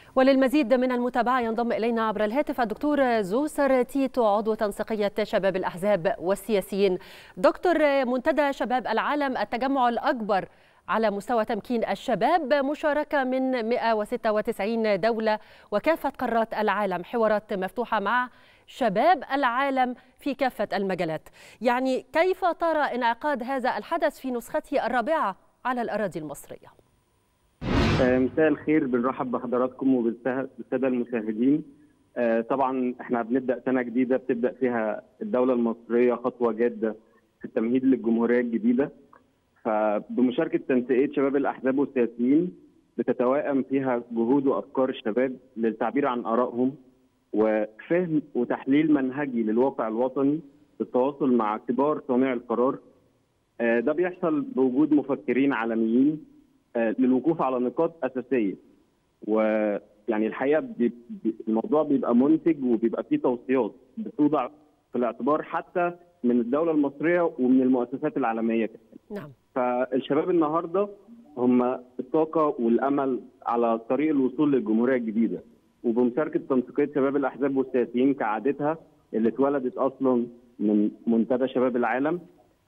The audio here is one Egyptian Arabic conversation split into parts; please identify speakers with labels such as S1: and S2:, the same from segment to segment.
S1: وللمزيد من المتابعة ينضم إلينا عبر الهاتف الدكتور زوسر تيتو عضو تنسيقية شباب الأحزاب والسياسيين دكتور منتدى شباب العالم التجمع الأكبر على مستوى تمكين الشباب مشاركة من 196 دولة وكافة قارات العالم حوارات مفتوحة مع شباب العالم في كافة المجالات يعني كيف ترى انعقاد هذا الحدث في نسخته الرابعة على الأراضي المصرية؟
S2: مساء الخير بنرحب بحضراتكم وبالساده المشاهدين طبعا احنا بنبدا سنه جديده بتبدا فيها الدوله المصريه خطوه جاده في التمهيد للجمهوريه الجديده فبمشاركه تنسيقيه شباب الاحزاب والسياسيين بتتوائم فيها جهود وافكار الشباب للتعبير عن ارائهم وفهم وتحليل منهجي للواقع الوطني بالتواصل مع كبار صانع القرار ده بيحصل بوجود مفكرين عالميين للوقوف على نقاط اساسيه ويعني الحقيقه بي الموضوع بيبقى منتج وبيبقى فيه توصيات بتوضع في الاعتبار حتى من الدوله المصريه ومن المؤسسات العالميه
S1: نعم
S2: فالشباب النهارده هم الطاقه والامل على طريق الوصول للجمهوريه الجديده وبمشاركه تنسيقيه شباب الاحزاب والسياسيين كعادتها اللي اتولدت اصلا من منتدى شباب العالم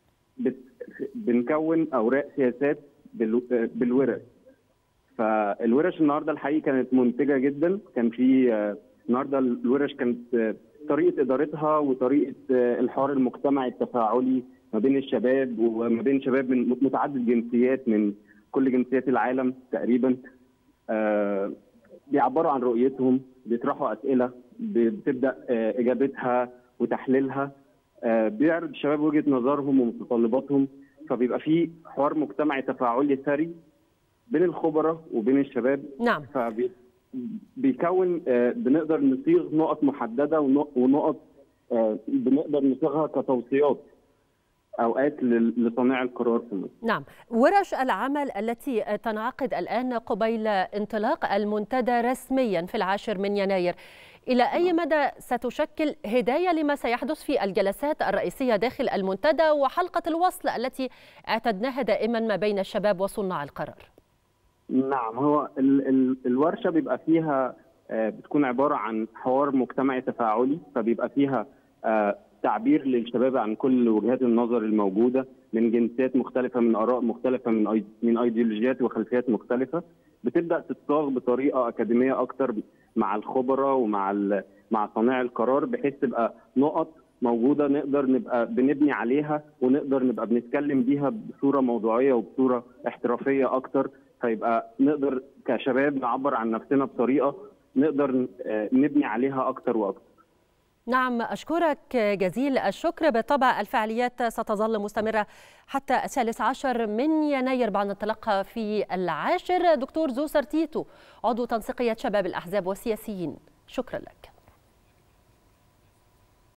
S2: بنكون اوراق سياسات بالورش فالورش النهارده الحقيقه كانت منتجه جدا كان في النهارده الورش كانت طريقه ادارتها وطريقه الحوار المجتمعي التفاعلي ما بين الشباب وما بين شباب من متعدد جنسيات من كل جنسيات العالم تقريبا بيعبروا عن رؤيتهم بيطرحوا اسئله بتبدا اجابتها وتحليلها بيعرض الشباب وجهه نظرهم ومتطلباتهم فبيبقى في حوار مجتمعي تفاعلي ثري بين الخبراء وبين الشباب
S1: نعم
S2: بيكون بنقدر نصيغ نقط محدده ونقط بنقدر نصيغها كتوصيات اوقات لصانع القرار في مصر.
S1: نعم، ورش العمل التي تنعقد الان قبيل انطلاق المنتدى رسميا في العاشر من يناير إلى أي مدى ستشكل هداية لما سيحدث في الجلسات الرئيسية داخل المنتدى وحلقة الوصل التي اعتدناها دائما ما بين الشباب وصناع القرار
S2: نعم هو ال ال الورشة بيبقى فيها بتكون عبارة عن حوار مجتمعي تفاعلي فبيبقى فيها تعبير للشباب عن كل وجهات النظر الموجودة من جنسيات مختلفة من آراء مختلفة من من أيديولوجيات وخلفيات مختلفة بتبدا تتصاغ بطريقه اكاديميه اكتر مع الخبراء ومع مع صانع القرار بحيث تبقى نقط موجوده نقدر نبقى بنبني عليها ونقدر نبقى بنتكلم بيها بصوره موضوعيه وبصوره احترافيه اكتر فيبقى نقدر كشباب نعبر عن نفسنا بطريقه نقدر نبني عليها اكتر واكتر.
S1: نعم أشكرك جزيل الشكر بالطبع الفعاليات ستظل مستمرة حتى الثالث عشر من يناير بعد انطلاقها في العاشر دكتور زوسر تيتو عضو تنسيقية شباب الأحزاب والسياسيين شكرا لك